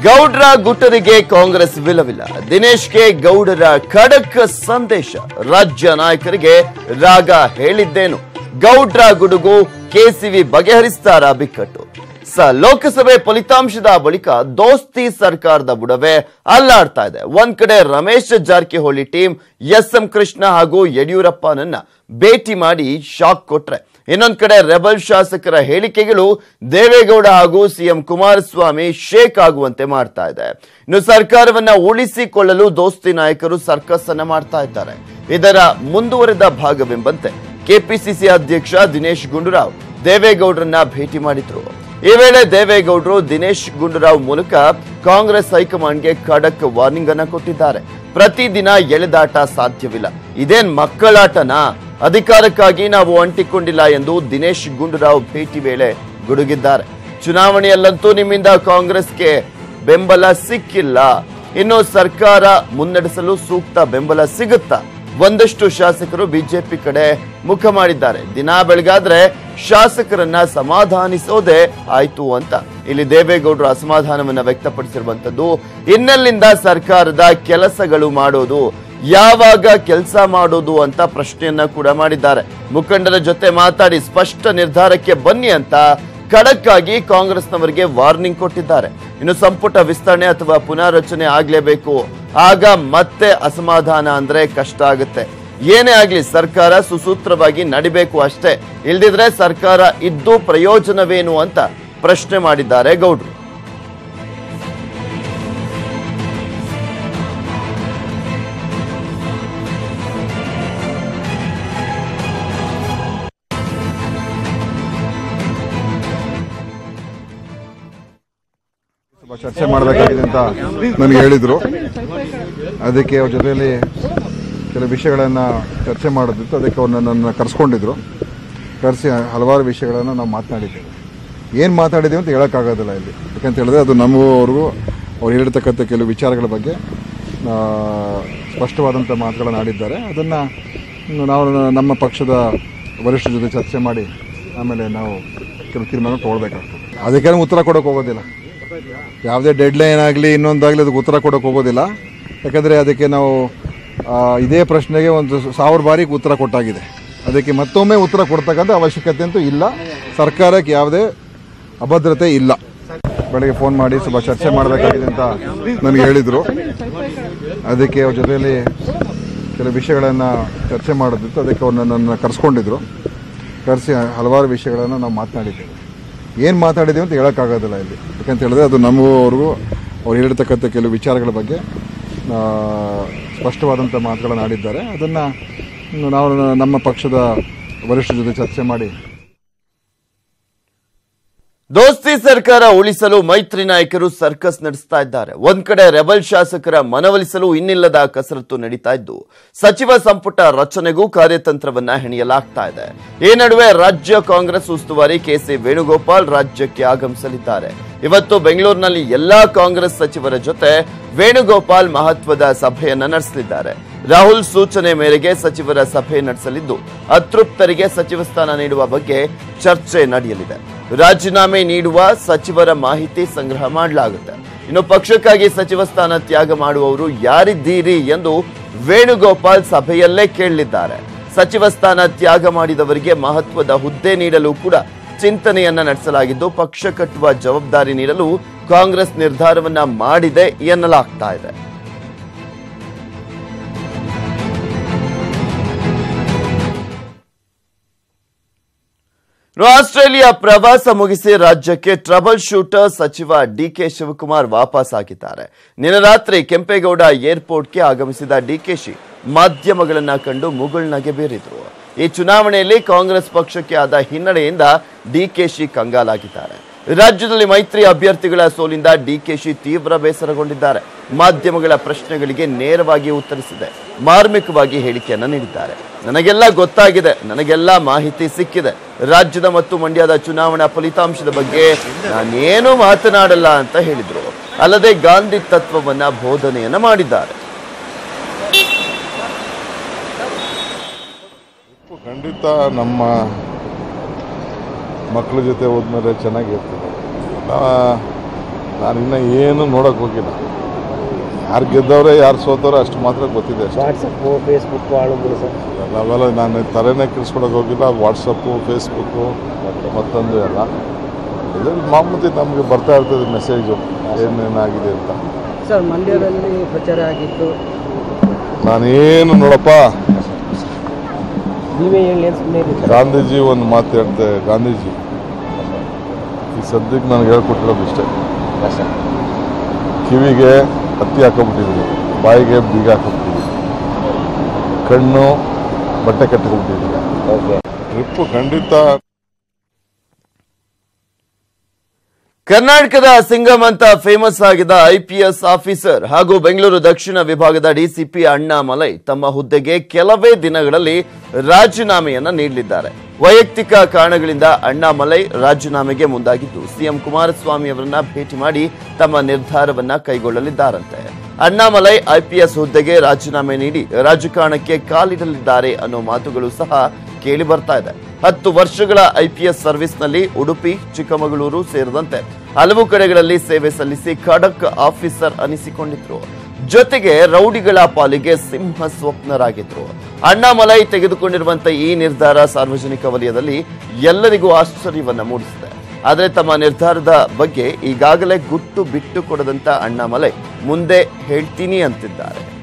ಗೌಡ್ರ ಗುಟ್ಟರಿಗೆ ಕಾಂಗ್ರೆಸ್ ವಿಲವಿಲ್ಲ ದಿನೇಶ್ಗೆ ಗೌಡರ ಖಡಕ್ ಸಂದೇಶ ರಾಜ್ಯ ನಾಯಕರಿಗೆ ರಾಗ ಹೇಳಿದ್ದೇನು ಗೌಡ್ರ ಗುಡುಗು ಕೆಸಿವಿ ಬಗೆಹರಿಸ್ತಾರ ಬಿಕ್ಕಟ್ಟು ಸ ಲೋಕಸಭೆ ಫಲಿತಾಂಶದ ಬಳಿಕ ದೋಸ್ತಿ ಸರ್ಕಾರದ ಬುಡವೇ ಅಲ್ಲಾಡ್ತಾ ಇದೆ ಒಂದ್ ಕಡೆ Ramesh Jarkiholi team S M Krishna ಹಾಗೂ ಯಡಿಯೂರಪ್ಪನನ್ನ ಭೇಟಿ ಮಾಡಿ ಶಾಕ್ ಕೊಟ್ರೆ ಇನ್ನೊಂದ್ ಕಡೆ ರೆಬಲ್ ಶಾಸಕರ ಹೇಳಿಕೆಗಳು ದೇವೇಗೌಡ ಹಾಗೂ ಸಿಎಂ ಕುಮಾರಸ್ವಾಮಿ ಶೇಕ್ ಆಗುವಂತೆ ಮಾಡ್ತಾ ಇದೆ ಇನ್ನು ಸರ್ಕಾರವನ್ನ ಉಳಿಸಿಕೊಳ್ಳಲು ದೋಸ್ತಿ ನಾಯಕರು ಸರ್ಕಸ್ ಅನ್ನ ಮಾಡ್ತಾ ಇದ್ದಾರೆ ಇದರ ಮುಂದುವರೆದ ಭಾಗವೆಂಬಂತೆ ಕೆಪಿಸಿಸಿ ಅಧ್ಯಕ್ಷ ದಿನೇಶ್ ಗುಂಡೂರಾವ್ ದೇವೇಗೌಡರನ್ನ ಭೇಟಿ ಮಾಡಿದ್ರು ಈ ವೇಳೆ ದೇವೇಗೌಡರು ದಿನೇಶ್ ಗುಂಡೂರಾವ್ ಮೂಲಕ ಕಾಂಗ್ರೆಸ್ ಹೈಕಮಾಂಡ್ಗೆ ಖಡಕ್ ವಾರ್ನಿಂಗ್ ಅನ್ನ ಕೊಟ್ಟಿದ್ದಾರೆ ಪ್ರತಿದಿನ ಎಳೆದಾಟ ಸಾಧ್ಯವಿಲ್ಲ ಇದೇನ್ ಮಕ್ಕಳಾಟನಾ ಅಧಿಕಾರಕ್ಕಾಗಿ ನಾವು ಅಂಟಿಕೊಂಡಿಲ್ಲ ಎಂದು ದಿನೇಶ್ ಗುಂಡೂರಾವ್ ಭೇಟಿ ವೇಳೆ ಗುಡುಗಿದ್ದಾರೆ ಚುನಾವಣೆಯಲ್ಲಂತೂ ನಿಮ್ಮಿಂದ ಕಾಂಗ್ರೆಸ್ಗೆ ಬೆಂಬಲ ಸಿಕ್ಕಿಲ್ಲ ಇನ್ನು ಸರ್ಕಾರ ಮುನ್ನಡೆಸಲು ಸೂಕ್ತ ಬೆಂಬಲ ಸಿಗುತ್ತಾ ಒಂದಷ್ಟು ಶಾಸಕರು ಬಿಜೆಪಿ ಕಡೆ ಮುಖ ಮಾಡಿದ್ದಾರೆ ದಿನ ಬೆಳಗಾದ್ರೆ ಶಾಸಕರನ್ನ ಸಮಾಧಾನಿಸೋದೇ ಆಯ್ತು ಅಂತ ಇಲ್ಲಿ ದೇವೇಗೌಡರು ಅಸಮಾಧಾನವನ್ನ ವ್ಯಕ್ತಪಡಿಸಿರುವಂತದ್ದು ಇನ್ನೆಲ್ಲಿಂದ ಸರ್ಕಾರದ ಕೆಲಸಗಳು ಮಾಡೋದು ಯಾವಾಗ ಕೆಲಸ ಮಾಡೋದು ಅಂತ ಪ್ರಶ್ನೆಯನ್ನ ಕೂಡ ಮಾಡಿದ್ದಾರೆ ಮುಖಂಡರ ಜೊತೆ ಮಾತಾಡಿ ಸ್ಪಷ್ಟ ನಿರ್ಧಾರಕ್ಕೆ ಬನ್ನಿ ಅಂತ ಖಡಕ್ ಆಗಿ ಕಾಂಗ್ರೆಸ್ನವರಿಗೆ ವಾರ್ನಿಂಗ್ ಕೊಟ್ಟಿದ್ದಾರೆ ಇನ್ನು ಸಂಪುಟ ವಿಸ್ತರಣೆ ಅಥವಾ ಪುನಾರಚನೆ ಆಗ್ಲೇಬೇಕು ಆಗ ಮತ್ತೆ ಅಸಮಾಧಾನ ಅಂದ್ರೆ ಕಷ್ಟ ಆಗುತ್ತೆ ಏನೇ ಆಗ್ಲಿ ಸರ್ಕಾರ ಸುಸೂತ್ರವಾಗಿ ನಡಿಬೇಕು ಅಷ್ಟೇ ಇಲ್ದಿದ್ರೆ ಸರ್ಕಾರ ಇದ್ದು ಪ್ರಯೋಜನವೇನು ಅಂತ ಪ್ರಶ್ನೆ ಮಾಡಿದ್ದಾರೆ ಗೌಡ್ರು ಸ್ವಲ್ಪ ಚರ್ಚೆ ಮಾಡಬೇಕಾಗಿದೆ ಅಂತ ನನಗೆ ಹೇಳಿದರು ಅದಕ್ಕೆ ಅವ್ರ ಜೊತೆಯಲ್ಲಿ ಕೆಲವು ವಿಷಯಗಳನ್ನು ಚರ್ಚೆ ಮಾಡೋದಿತ್ತು ಅದಕ್ಕೆ ಅವ್ರು ನನ್ನನ್ನು ಕರೆಸ್ಕೊಂಡಿದ್ರು ಕರೆಸಿ ಹಲವಾರು ವಿಷಯಗಳನ್ನು ನಾವು ಮಾತನಾಡಿದ್ದೇವೆ ಏನು ಮಾತಾಡಿದ್ದೀವಿ ಅಂತ ಹೇಳೋಕ್ಕಾಗೋದಿಲ್ಲ ಇಲ್ಲಿ ಯಾಕಂತ ಹೇಳಿದ್ರೆ ಅದು ನಮಗೂ ಅವ್ರಿಗೂ ಅವ್ರು ಹೇಳಿರ್ತಕ್ಕಂಥ ಕೆಲವು ವಿಚಾರಗಳ ಬಗ್ಗೆ ಆ, ಸ್ಪಷ್ಟವಾದಂಥ ಮಾತುಗಳನ್ನು ಆಡಿದ್ದಾರೆ ಅದನ್ನು ನಾವು ನಮ್ಮ ಪಕ್ಷದ ವರಿಷ್ಠರ ಜೊತೆ ಚರ್ಚೆ ಮಾಡಿ ಆಮೇಲೆ ನಾವು ಕೆಲವು ತೀರ್ಮಾನ ತೊಗೊಳ್ಬೇಕಾಗ್ತದೆ ಅದಕ್ಕೆ ಉತ್ತರ ಕೊಡೋಕೆ ಹೋಗೋದಿಲ್ಲ ಯಾವುದೇ ಡೆಡ್ ಲೈನ್ ಆಗಲಿ ಇನ್ನೊಂದಾಗಲಿ ಅದಕ್ಕೆ ಉತ್ತರ ಕೊಡೋಕೆ ಹೋಗೋದಿಲ್ಲ ಯಾಕಂದರೆ ಅದಕ್ಕೆ ನಾವು ಆ, ಇದೇ ಪ್ರಶ್ನೆಗೆ ಒಂದು ಸಾವಿರ ಬಾರಿಗೆ ಉತ್ತರ ಕೊಟ್ಟಾಗಿದೆ ಅದಕ್ಕೆ ಮತ್ತೊಮ್ಮೆ ಉತ್ತರ ಕೊಡ್ತಕ್ಕಂಥ ಅವಶ್ಯಕತೆ ಅಂತೂ ಇಲ್ಲ ಸರ್ಕಾರಕ್ಕೆ ಯಾವುದೇ ಅಭದ್ರತೆ ಇಲ್ಲ ಬೆಳಗ್ಗೆ ಫೋನ್ ಮಾಡಿ ಸ್ವಲ್ಪ ಚರ್ಚೆ ಮಾಡಬೇಕಾಗಿದೆ ಅಂತ ನನಗೆ ಹೇಳಿದರು ಅದಕ್ಕೆ ಅವ್ರ ಜೊತೆಯಲ್ಲಿ ಕೆಲವು ವಿಷಯಗಳನ್ನು ಚರ್ಚೆ ಮಾಡೋದಿತ್ತು ಅದಕ್ಕೆ ಅವ್ರು ನನ್ನನ್ನು ಕರೆಸ್ಕೊಂಡಿದ್ರು ಕರೆಸಿ ಹಲವಾರು ವಿಷಯಗಳನ್ನು ನಾವು ಮಾತನಾಡಿದ್ದೇವೆ ಏನು ಮಾತಾಡಿದ್ದೀವಿ ಅಂತ ಹೇಳೋಕ್ಕಾಗೋದಿಲ್ಲ ಇಲ್ಲಿ ಯಾಕಂತ ಹೇಳಿದ್ರೆ ಅದು ನಮಗೂ ಅವ್ರಿಗೂ ಅವ್ರು ಹೇಳಿರ್ತಕ್ಕಂಥ ಕೆಲವು ವಿಚಾರಗಳ ಬಗ್ಗೆ ಆ, ಸ್ಪಷ್ಟವಾದಂಥ ಮಾತುಗಳನ್ನು ಆಡಿದ್ದಾರೆ ಅದನ್ನು ನಾವು ನಮ್ಮ ಪಕ್ಷದ ವರಿಷ್ಠರ ಜೊತೆ ಚರ್ಚೆ ಮಾಡಿ ದೋಸ್ತಿ ಸರ್ಕಾರ ಉಳಿಸಲು ಮೈತ್ರಿ ನಾಯಕರು ಸರ್ಕಸ್ ನಡೆಸ್ತಾ ಇದ್ದಾರೆ ಒಂದ್ ಕಡೆ ರೆಬಲ್ ಶಾಸಕರ ಮನವೊಲಿಸಲು ಇನ್ನಿಲ್ಲದ ಕಸರತ್ತು ನಡೀತಾ ಇದ್ದು ಸಚಿವ ಸಂಪುಟ ರಚನೆಗೂ ಕಾರ್ಯತಂತ್ರವನ್ನ ಹೆಣೆಯಲಾಗ್ತಾ ಇದೆ ಈ ನಡುವೆ ರಾಜ್ಯ ಕಾಂಗ್ರೆಸ್ ಉಸ್ತುವಾರಿ ಕೆಸಿ ವೇಣುಗೋಪಾಲ್ ರಾಜ್ಯಕ್ಕೆ ಆಗಮಿಸಲಿದ್ದಾರೆ ಇವತ್ತು ಬೆಂಗಳೂರಿನಲ್ಲಿ ಎಲ್ಲಾ ಕಾಂಗ್ರೆಸ್ ಸಚಿವರ ಜೊತೆ ವೇಣುಗೋಪಾಲ್ ಮಹತ್ವದ ಸಭೆಯನ್ನ ನಡೆಸಲಿದ್ದಾರೆ ರಾಹುಲ್ ಸೂಚನೆ ಮೇರೆಗೆ ಸಚಿವರ ಸಭೆ ನಡೆಸಲಿದ್ದು ಅತೃಪ್ತರಿಗೆ ಸಚಿವ ಸ್ಥಾನ ನೀಡುವ ಬಗ್ಗೆ ಚರ್ಚೆ ನಡೆಯಲಿದೆ ರಾಜೀನಾಮೆ ನೀಡುವ ಸಚಿವರ ಮಾಹಿತಿ ಸಂಗ್ರಹ ಮಾಡಲಾಗುತ್ತೆ ಇನ್ನು ಪಕ್ಷಕ್ಕಾಗಿ ಸಚಿವ ಸ್ಥಾನ ತ್ಯಾಗ ಮಾಡುವವರು ಯಾರಿದ್ದೀರಿ ಎಂದು ವೇಣುಗೋಪಾಲ್ ಸಭೆಯಲ್ಲೇ ಕೇಳಲಿದ್ದಾರೆ ಸಚಿವ ಸ್ಥಾನ ತ್ಯಾಗ ಮಾಡಿದವರಿಗೆ ಮಹತ್ವದ ಹುದ್ದೆ ನೀಡಲು ಕೂಡ ಚಿಂತನೆಯನ್ನ ನಡೆಸಲಾಗಿದ್ದು ಪಕ್ಷ ಕಟ್ಟುವ ಜವಾಬ್ದಾರಿ ನೀಡಲು ಕಾಂಗ್ರೆಸ್ ನಿರ್ಧಾರವನ್ನ ಮಾಡಿದೆ ಎನ್ನಲಾಗ್ತಾ ಇದೆ ಇನ್ನು ಆಸ್ಟ್ರೇಲಿಯಾ ಪ್ರವಾಸ ಮುಗಿಸಿ ರಾಜ್ಯಕ್ಕೆ ಟ್ರಬಲ್ ಶೂಟರ್ ಸಚಿವ ಡಿಕೆ ಶಿವಕುಮಾರ್ ವಾಪಸ್ ಆಗಿದ್ದಾರೆ ನಿನ್ನೆ ರಾತ್ರಿ ಕೆಂಪೇಗೌಡ ಏರ್ಪೋರ್ಟ್ಗೆ ಆಗಮಿಸಿದ ಡಿಕೆಶಿ ಮಾಧ್ಯಮಗಳನ್ನ ಕಂಡು ಮುಗುಳ್ನಗೆ ಬೀರಿದ್ರು ಈ ಚುನಾವಣೆಯಲ್ಲಿ ಕಾಂಗ್ರೆಸ್ ಪಕ್ಷಕ್ಕೆ ಆದ ಹಿನ್ನಡೆಯಿಂದ ಡಿಕೆಶಿ ಕಂಗಾಲಾಗಿದ್ದಾರೆ ರಾಜ್ಯದಲ್ಲಿ ಮೈತ್ರಿ ಅಭ್ಯರ್ಥಿಗಳ ಸೋಲಿಂದ ಡಿಕೆಶಿ ತೀವ್ರ ಬೇಸರಗೊಂಡಿದ್ದಾರೆ ಮಾಧ್ಯಮಗಳ ಪ್ರಶ್ನೆಗಳಿಗೆ ನೇರವಾಗಿ ಉತ್ತರಿಸಿದೆ ಮಾರ್ಮಿಕವಾಗಿ ಹೇಳಿಕೆಯನ್ನ ನೀಡಿದ್ದಾರೆ ನನಗೆಲ್ಲ ಗೊತ್ತಾಗಿದೆ ನನಗೆಲ್ಲ ಮಾಹಿತಿ ಸಿಕ್ಕಿದೆ ರಾಜ್ಯದ ಮತ್ತು ಮಂಡ್ಯದ ಚುನಾವಣಾ ಫಲಿತಾಂಶದ ಬಗ್ಗೆ ನಾನೇನು ಮಾತನಾಡಲ್ಲ ಅಂತ ಹೇಳಿದ್ರು ಅಲ್ಲದೆ ಗಾಂಧಿ ತತ್ವವನ್ನ ಬೋಧನೆಯನ್ನ ಮಾಡಿದ್ದಾರೆ ಖಂಡಿತ ನಮ್ಮ ಮಕ್ಕಳ ಜೊತೆ ಹೋದ್ಮೇಲೆ ಚೆನ್ನಾಗಿರ್ತದೆ ನಾ- ನಾನು ಇನ್ನ ಏನು ನೋಡಕ್ ಹೋಗಿಲ್ಲ ಯಾರು ಗೆದ್ದವ್ರೆ ಯಾರು ಸೋತವ್ರೆ ಅಷ್ಟು ಮಾತ್ರ ಗೊತ್ತಿದೆ ಅಷ್ಟೇ ವಾಟ್ಸಪ್ಪು ಫೇಸ್ಬುಕ್ ಆಳುಗಳು ಸರ್ ಅವೆಲ್ಲ ನಾನು ತಲೆನೇ ಕೆಡಿಸ್ಕೊಳಕ್ ಹೋಗಿಲ್ಲ ವಾಟ್ಸಪ್ಪು ಫೇಸ್ಬುಕ್ಕು ಮತ್ತೊಂದು ಎಲ್ಲ ಇದ್ರಲ್ಲಿ ಮಾಮೂಲಿ ನಮಗೆ ಬರ್ತಾ ಇರ್ತದೆ ಮೆಸೇಜು ಏನೇನಾಗಿದೆ ಅಂತ ಸರ್ ಮಂಡ್ಯದಲ್ಲಿ ಪ್ರಚಾರ ಆಗಿತ್ತು ನಾನೇನು ನೋಡಪ್ಪ ನೀವೇ ಹೇಳಿ ಏನು ಸುಮ್ಮನೆ ಗಾಂಧೀಜಿ ಒಂದು ಮಾತು ಹೇಳ್ತೆ ಗಾಂಧೀಜಿ ಈ ಸದ್ಯಕ್ಕೆ ನನಗೆ ಹೇಳ್ಕೊಟ್ಟಿರೋದು ಇಷ್ಟೇ ಕಿವಿಗೆ ಹತ್ತಿ ಹಾಕೊಂಡ್ಬಿಟ್ಟಿದ್ದೀನಿ ಬಾಯಿಗೆ ಬೀಗ ಹಾಕೊಂಡ್ಬಿಟ್ಟಿದ್ದೀನಿ ಕಣ್ಣು ಬಟ್ಟೆ ಕಟ್ಕೊಂಡ್ಬಿಟ್ಟಿದ್ದೀನಿ ಓಕೆ ಟ್ರಿಪ್ಪು ಖಂಡಿತ ಕರ್ನಾಟಕದ ಸಿಂಗಂ ಅಂತ ಫೇಮಸ್ ಆಗಿದ್ದ ಐಪಿಎಸ್ ಆಫೀಸರ್ ಹಾಗೂ ಬೆಂಗಳೂರು ದಕ್ಷಿಣ ವಿಭಾಗದ ಡಿಸಿಪಿ ಅಣ್ಣಾಮಲೈ ತಮ್ಮ ಹುದ್ದೆಗೆ ಕೆಲವೇ ದಿನಗಳಲ್ಲಿ ರಾಜೀನಾಮೆಯನ್ನ ನೀಡಲಿದ್ದಾರೆ ವೈಯಕ್ತಿಕ ಕಾರಣಗಳಿಂದ ಅಣ್ಣಾಮಲೈ ರಾಜೀನಾಮೆಗೆ ಮುಂದಾಗಿದ್ದು ಸಿಎಂ ಕುಮಾರಸ್ವಾಮಿ ಅವರನ್ನ ಭೇಟಿ ಮಾಡಿ ತಮ್ಮ ನಿರ್ಧಾರವನ್ನ ಕೈಗೊಳ್ಳಲಿದ್ದಾರಂತೆ ಅಣ್ಣಾಮಲೈ ಐಪಿಎಸ್ ಹುದ್ದೆಗೆ ರಾಜೀನಾಮೆ ನೀಡಿ ರಾಜಕಾರಣಕ್ಕೆ ಕಾಲಿಡಲಿದ್ದಾರೆ ಅನ್ನೋ ಮಾತುಗಳು ಸಹ ಕೇಳಿ ಬರ್ತಾ ಇದೆ ಹತ್ತು ವರ್ಷಗಳ ಐಪಿಎಸ್ ಸರ್ವಿಸ್ನಲ್ಲಿ ಉಡುಪಿ ಚಿಕ್ಕಮಗಳೂರು ಸೇರಿದಂತೆ ಹಲವು ಕಡೆಗಳಲ್ಲಿ ಸೇವೆ ಸಲ್ಲಿಸಿ ಖಡಕ್ ಆಫೀಸರ್ ಅನಿಸಿಕೊಂಡಿದ್ರು ಜೊತೆಗೆ ರೌಡಿಗಳ ಪಾಲಿಗೆ ಸಿಂಹ ಸ್ವಪ್ನರಾಗಿದ್ರು ಅಣ್ಣಾಮಲೈ ತೆಗೆದುಕೊಂಡಿರುವಂತ ಈ ನಿರ್ಧಾರ ಸಾರ್ವಜನಿಕ ವಲಯದಲ್ಲಿ ಎಲ್ಲರಿಗೂ ಆಶ್ಚರ್ಯವನ್ನ ಮೂಡಿಸಿದೆ ಆದರೆ ತಮ್ಮ ನಿರ್ಧಾರದ ಬಗ್ಗೆ ಈಗಾಗಲೇ ಗುಟ್ಟು ಬಿಟ್ಟು ಕೊಡದಂತ ಅಣ್ಣಾಮಲೈ ಮುಂದೆ ಹೇಳ್ತೀನಿ ಅಂತಿದ್ದಾರೆ